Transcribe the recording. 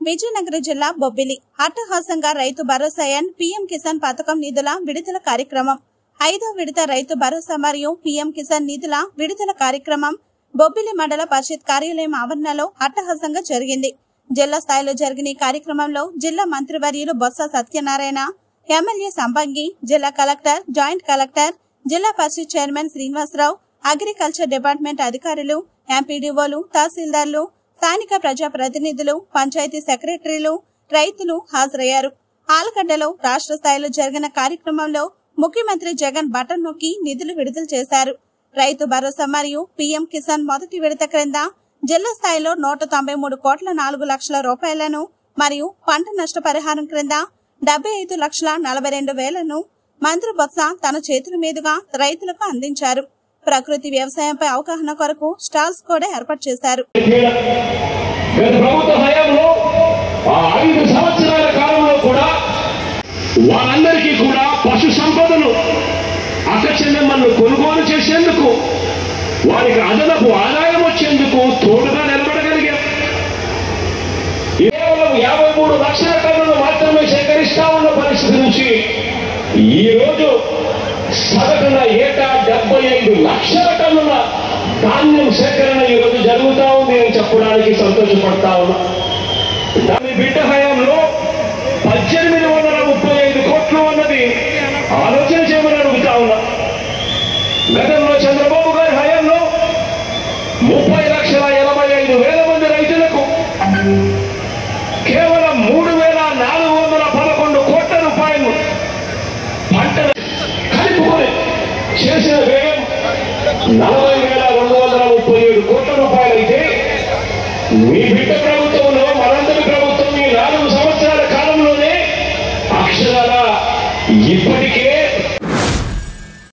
విజయనగరం జిల్లా బొబ్బిలి అట్టహాసంగా రైతు భరోసా అండ్ పీఎం కిసాన్ పథకం నిధుల విడుదల కార్యక్రమం ఐదో విడత రైతు భరోసా మరియు పీఎం కిసాన్ నిధుల విడుదల కార్యక్రమం బొబ్బిలి మండల పరిషత్ కార్యాలయం ఆవరణలో అట్టహాసంగా జరిగింది జిల్లా స్థాయిలో జరిగిన ఈ కార్యక్రమంలో జిల్లా మంత్రివర్యులు బొత్స సత్యనారాయణ ఎమ్మెల్యే సంపంగి జిల్లా collector joint collector Zilla Parishad chairman Srinivasa Rao agriculture department అధికారులు ఎంపీడీఓలు తహసీల్దార్లు స్థానిక ప్రజా ప్రతినిధులు పంచాయతీ సెక్రటరీలు రైతులు హాజరయ్యారు ఆలగడ్డలో రాష్ట్ర స్థాయిలో జరిగిన కార్యక్రమంలో ముఖ్యమంత్రి జగన్ బటన్ నొక్కి నిధులు విడుదల చేశారు రైతు భరోసా మరియు పీఎం కిసాన్ మొదటి విడత క్రింద జిల్లా స్థాయిలో నూట తొంభై మూడు కోట్ల నాలుగు లక్షల రూపాయలను మరియు పంట నష్టపరిహారం క్రింద డెబ్బై ఐదు లక్షల నలభై రెండు వేలను మంత్రి బొత్స తన చేతుల మీదుగా రైతులకు అందించారు ప్రకృతి వ్యవసాయంపై అవగాహన కొరకు స్టాల్స్ కూడా ఏర్పాటు చేశారు గత ప్రభుత్వ హయాంలో ఆ ఐదు సంవత్సరాల కాలంలో కూడా వారందరికీ కూడా పశు సంపదను అక్క చెల్లెమ్మలను కొనుగోలు చేసేందుకు వారికి అదనపు ఆదాయం వచ్చేందుకు తోడుగా నిలబడగలిగాం కేవలం యాభై మూడు లక్షల టన్నులు మాత్రమే సేకరిస్తా ఉన్న పరిస్థితి నుంచి ఈ రోజు సగటున ఏటా డెబ్బై ఐదు లక్షల టన్నుల ధాన్యం సేకరణ ఈ రోజు జరుగుతా ఉంది అని చెప్పడానికి సంతోషపడతా ఉన్నా దాని బిడ్డ హయాంలో పద్దెనిమిది వందల ముప్పై ఐదు కోట్లు అన్నది ఆలోచన చేయమని అడుగుతా ఉన్నా గతంలో చంద్రబాబు గారి హయాంలో ముప్పై లక్షల ఎనభై ఐదు వేల మంది రైతులకు కేవలం మూడు వేల నాలుగు వందల పదకొండు కోట్ల రూపాయలు పంటలు కలుపుకొని చేసిన వ్యయం నలభై వేల రెండు వందల ముప్పై ఏడు కోట్ల రూపాయలు అయితే మీ బిడ్డ ప్రభుత్వంలో మనందరి ప్రభుత్వం ఈ నాలుగు సంవత్సరాల కాలంలోనే అక్షరాల ఇప్పటికే